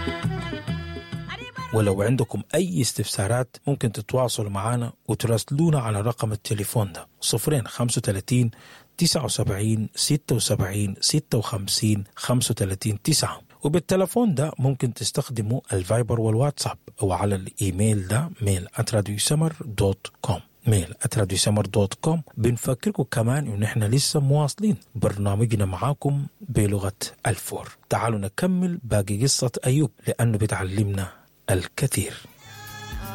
ولو عندكم أي استفسارات ممكن تتواصلوا معنا وتراسلونا على رقم التليفون ده صفرين خمسة وتلاتين تسعة وسبعين ستة وسبعين ستة وخمسين خمسة وتلاتين تسعة وبالتلفون ده ممكن تستخدموا الفايبر والواتساب أو على الإيميل ده ميل سمر دوت كوم ميل سمر دوت كوم بنفكركم كمان إن إحنا لسه مواصلين برنامجنا معاكم بلغة الفور تعالوا نكمل باقي قصة أيوب لأنه بتعلمنا الكثير